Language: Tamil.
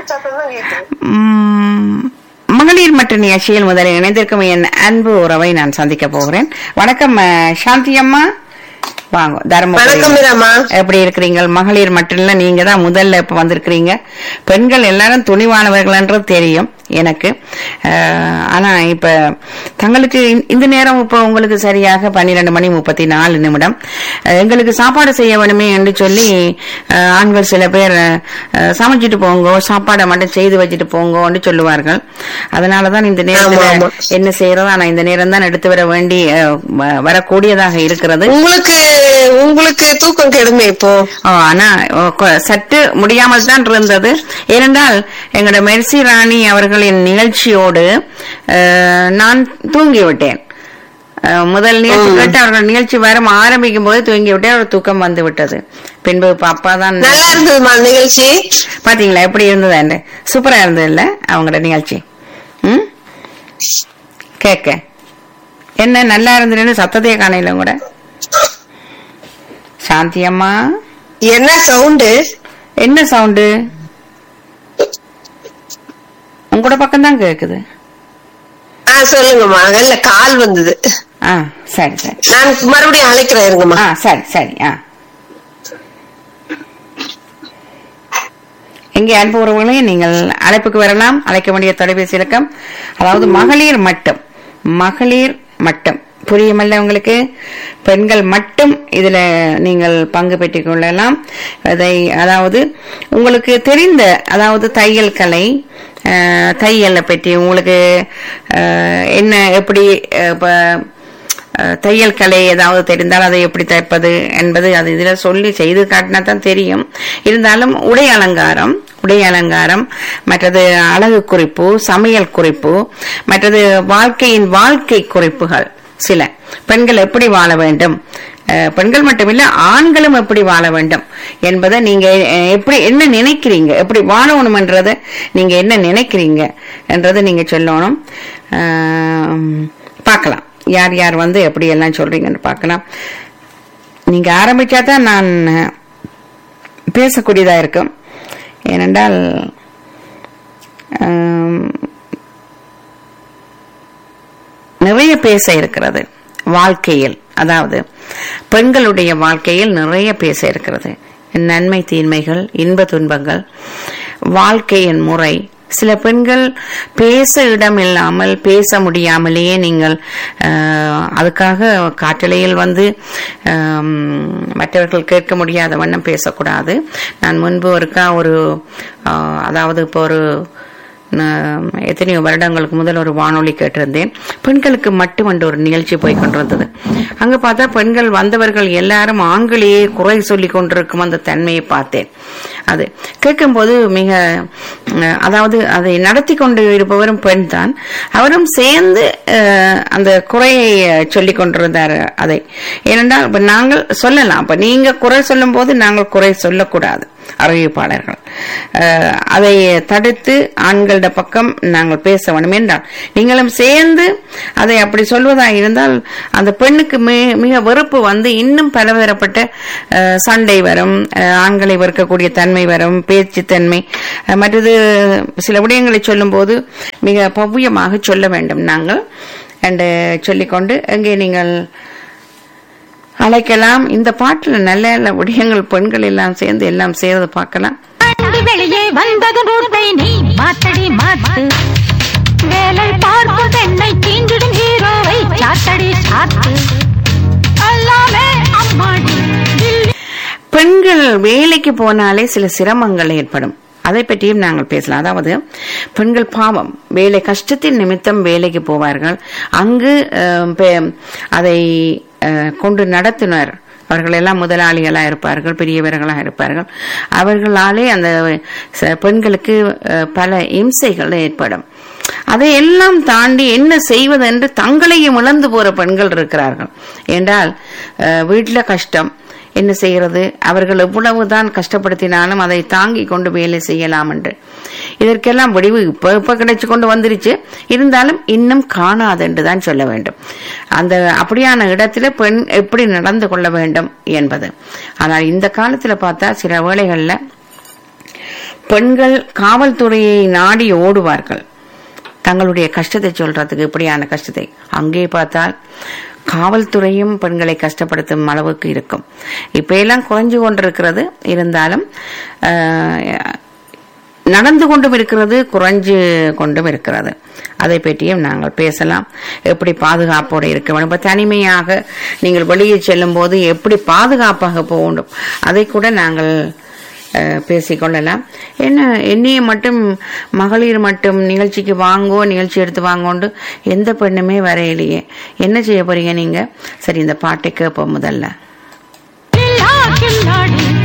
சத்தம் தான் கேக்குது ம், மகளிர் மற்றும் நிகழ்ச்சியில் முதலில் இணைந்திருக்கும் என் அன்பு உறவை நான் சந்திக்க போகிறேன் வணக்கம் அஹ், சாந்தி அம்மா வாங்க தர்மபுரி வணக்கம் மீராமா எப்படி இருக்கிறீங்க மகளிர் மட்டும் இல்ல நீங்க தான் முதல்ல இப்ப வந்திருக்கிறீங்க பெண்கள் எல்லாரும் துணிவானவர்கள்ன்றது தெரியும் எனக்கு அஹ், ஆனா இப்ப தங்களுக்கு இந்த- இந்த நேரம் இப்ப உங்களுக்கு சரியாக பன்னிரெண்டு மணி முப்பத்தி நாலு நிமிடம் அஹ், எங்களுக்கு சாப்பாடு செய்ய வேணுமே என்று சொல்லி அஹ், ஆண்கள் சில பேர் அஹ், சமைச்சிட்டு போங்க சாப்பாடை மட்டும் செய்து வச்சுட்டு போங்கன்னு சொல்லுவார்கள் அதனாலதான் இந்த ஆமா, நேரத்துல ஆமா. என்ன செய்யறதோ ஆனா இந்த நேரம் தான் எடுத்து வர வேண்டி அஹ், வ- வரக்கூடியதாக இருக்கிறது உங்களுக்கு உங்களுக்கு தூக்கம் கெடுமே இப்போ ஓ, ஆனா ஓ, கொ- சற்று முடியாமல் தான் இருந்தது ஏனென்றால் எங்களோட மெர்சி ராணி அவர்களின் நிகழ்ச்சியோடு அஹ், நான் தூங்கிவிட்டேன் அஹ், முதல் நிகழ்ச்சி கேட்டு அவர்கள் நிகழ்ச்சி வர ஆரம்பிக்கும் போது தூங்கி விட்டேன் ஒரு தூக்கம் வந்து விட்டது பின்பு இப்ப அப்பா தான் நல்லா இருந்ததுமா நிகழ்ச்சி பாத்தீங்களா எப்படி இருந்தது சூப்பரா இருந்தது இல்ல அவங்களோட நிகழ்ச்சி ம் கேக்க என்ன நல்லா இருந்ததுன்னு சத்தத்தையே காணையில கூட சாந்தி அம்மா என்ன சவுண்டு என்ன சவுண்டு உங்களோட பக்கம் தான் கேக்குது ஆ சொல்லுங்கம்மா இல்ல கால் வந்தது ஆ சரி சரி நான் மறுபடியும் அழைக்கிறேன் இருங்கம்மா ஆ சரி சரி ஆ எங்கே அன்பு உறவுகளே நீங்கள் அழைப்புக்கு வரலாம் அழைக்க வேண்டிய தொலைபேசி இலக்கம் அதாவது மகளிர் மட்டும் மகளிர் மட்டும் புரியுமல்ல உங்களுக்கு பெண்கள் மட்டும் இதுல நீங்கள் பங்கு பெற்றுக் கொள்ளலாம் அதை அதாவது உங்களுக்கு தெரிந்த அதாவது தையல் கலை அஹ், தையலை பற்றி உங்களுக்கு அஹ், என்ன எப்படி அஹ், இப்ப அஹ், தையல் கலை ஏதாவது தெரிந்தால் அதை எப்படி தைப்பது என்பது அது இதுல சொல்லி செய்து காட்டினா தான் தெரியும் இருந்தாலும் உடை அலங்காரம் உடை அலங்காரம் மற்றது அழகு குறிப்பு சமையல் குறிப்பு மற்றது வாழ்க்கையின் வாழ்க்கை குறிப்புகள் சில பெண்கள் எப்படி வாழ வேண்டும் அஹ், பெண்கள் மட்டுமில்ல ஆண்களும் எப்படி வாழ வேண்டும் என்பதை நீங்க அஹ், எப்படி என்ன நினைக்கிறீங்க எப்படி வாழணும்ன்றத நீங்க என்ன நினைக்கிறீங்க என்றதை நீங்க சொல்லணும் அஹ், பார்க்கலாம் யார் யார் வந்து எப்படி எல்லாம் சொல்றீங்கன்னு பார்க்கலாம் நீங்க ஆரம்பிச்சா தான் நான் பேசக்கூடியதா இருக்கும் ஏனென்றால் ஆம், நிறைய பேச இருக்கிறது வாழ்க்கையில் அதாவது பெண்களுடைய வாழ்க்கையில் நிறைய பேச இருக்கிறது நன்மை தீன்மைகள் இன்ப துன்பங்கள் வாழ்க்கையின் முறை சில பெண்கள் பேச இடம் இல்லாமல் பேச முடியாமலேயே நீங்கள் ஆஹ், அதுக்காக காற்றலையில் வந்து ஆம், மற்றவர்கள் கேட்க முடியாத வண்ணம் பேசக்கூடாது நான் முன்பு ஒருக்கா ஒரு ஆஹ், அதாவது இப்போ ஒரு நான் எத்தனையோ வருடங்களுக்கு முதல் ஒரு வானொலி கேட்டிருந்தேன் பெண்களுக்கு மட்டும் ஒரு நிகழ்ச்சி போய் கொண்டிருந்தது அங்க பார்த்தா பெண்கள் வந்தவர்கள் எல்லாரும் ஆண்களையே குறை சொல்லி கொண்டிருக்கும் அந்த தன்மையை பார்த்தேன் அது கேட்கும்போது மிக அஹ், அதாவது அதை நடத்தி கொண்டு இருப்பவரும் பெண் தான் அவரும் சேர்ந்து அஹ், அந்த குறையை சொல்லிக் கொண்டிருந்தார் அதை ஏனென்றால் இப்ப நாங்கள் சொல்லலாம் அப்ப நீங்க குறை சொல்லும் போது நாங்கள் குறை சொல்லக்கூடாது அறிவிப்பாளர்கள் அஹ், அதை தடுத்து ஆண்களிட பக்கம் நாங்கள் பேச வேண்டும் என்றால் நீங்களும் சேர்ந்து அதை அப்படி சொல்வதாக இருந்தால் அந்த பெண்ணுக்கு மி- மிக வெறுப்பு வந்து இன்னும் பலதரப்பட்ட அஹ், சண்டை வரும் அஹ், ஆண்களை வெறுக்கக்கூடிய தன்மை வரும் பேச்சு தன்மை அஹ், மற்றது சில விடயங்களை சொல்லும்போது மிக பவ்யமாக சொல்ல வேண்டும் நாங்கள் என்று சொல்லிக்கொண்டு அங்கே நீங்கள் அழைக்கலாம் இந்த பாட்டுல நல்ல நல்ல விடயங்கள் பெண்கள் எல்லாம் சேர்ந்து எல்லாம் சேர்ந்து பார்க்கலாம் தாண்டி வெளியே வந்தது ரூட்டை நீ மாத்தடி மாத்து வேலை பார்க்கும் பெண்ணை தீண்டிடும் ஹீரோவை சாத்தடி சாத்து எல்லாமே அம்மாடி தில்லி பெண்கள் வேலைக்கு போனாலே சில சிரமங்கள் ஏற்படும் அதை பற்றியும் நாங்கள் பேசலாம் அதாவது பெண்கள் பாவம் வேலை கஷ்டத்தின் நிமித்தம் வேலைக்கு போவார்கள் அங்கு அஹ், பெ- அதை அஹ், கொண்டு நடத்துனர் அவர்கள் எல்லாம் முதலாளிகளா இருப்பார்கள் பெரியவர்களாக இருப்பார்கள் அவர்களாலே அந்த ச- பெண்களுக்கு அஹ், பல இம்சைகள் ஏற்படும் அதையெல்லாம் தாண்டி என்ன செய்வது என்று தங்களையும் இழந்து போற பெண்கள் இருக்கிறார்கள் என்றால் அஹ், வீட்டுல கஷ்டம் என்ன செய்கிறது அவர்கள் எவ்வளவுதான் கஷ்டப்படுத்தினாலும் அதை தாங்கி கொண்டு வேலை செய்யலாம் என்று இதற்கெல்லாம் முடிவு இப்ப இப்ப கிடைச்சு கொண்டு வந்துருச்சு இருந்தாலும் இன்னும் காணாது என்று தான் சொல்ல வேண்டும் அந்த அப்படியான இடத்துல பெண் எப்படி நடந்து கொள்ள வேண்டும் என்பது ஆனால் இந்த காலத்துல பார்த்தா சில வேளைகள்ல பெண்கள் காவல்துறையை நாடி ஓடுவார்கள் தங்களுடைய கஷ்டத்தை சொல்றதுக்கு இப்படியான கஷ்டத்தை அங்கே பார்த்தால் காவல்துறையும் பெண்களை கஷ்டப்படுத்தும் அளவுக்கு இருக்கும் இப்ப எல்லாம் குறைஞ்சு கொண்டிருக்கிறது இருந்தாலும் ஆஹ், நடந்து கொண்டும் இருக்கிறது குறைஞ்சு கொண்டும் இருக்கிறது அதை பற்றியும் நாங்கள் பேசலாம் எப்படி பாதுகாப்போடு இருக்க வேண்டும் இப்ப தனிமையாக நீங்கள் வெளியே செல்லும் போது எப்படி பாதுகாப்பாக போக வேண்டும் அதை கூட நாங்கள் அஹ், பேசிக்கொள்ளலாம் என்ன என்னைய மட்டும் மகளிர் மட்டும் நிகழ்ச்சிக்கு வாங்கோ நிகழ்ச்சி எடுத்து வாங்கோண்டு எந்த பெண்ணுமே வரையிலையே என்ன செய்ய போறீங்க நீங்க சரி இந்த பாட்டை கேட்போம் முதல்ல கில்லா கில்லாடி